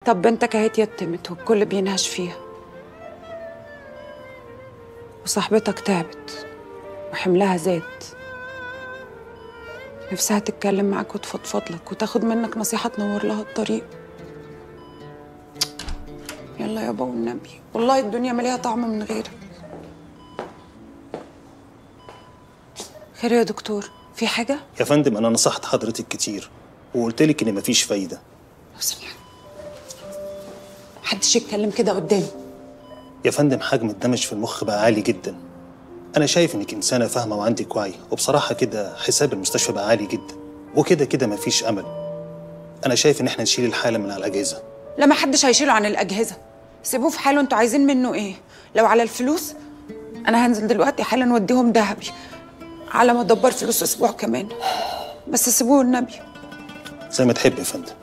طب بنتك اهي اتيتمت والكل بينهش فيها وصاحبتك تعبت وحملها زاد نفسها تتكلم معاك وتفضفض لك وتاخد منك نصيحة تنور لها الطريق يلا يابا والنبي والله الدنيا مليها طعم من غيرك خير يا دكتور في حاجة؟ يا فندم انا نصحت حضرتك كتير وقلت لك ان مفيش فايده لو سمحت محدش يتكلم كده قدامي يا فندم حجم الدمج في المخ بقى عالي جدا انا شايف انك انسانه فاهمه وعندك وعي وبصراحه كده حساب المستشفى بقى عالي جدا وكده كده مفيش امل انا شايف ان احنا نشيل الحاله من على الاجهزه لا ما حدش هيشيله عن الأجهزة سيبوه في حاله انتوا عايزين منه ايه لو على الفلوس انا هنزل دلوقتي حالا نوديهم ذهبي على ما ادبر فلوس اسبوع كمان بس سيبوه النبي زي ما تحب يا فندم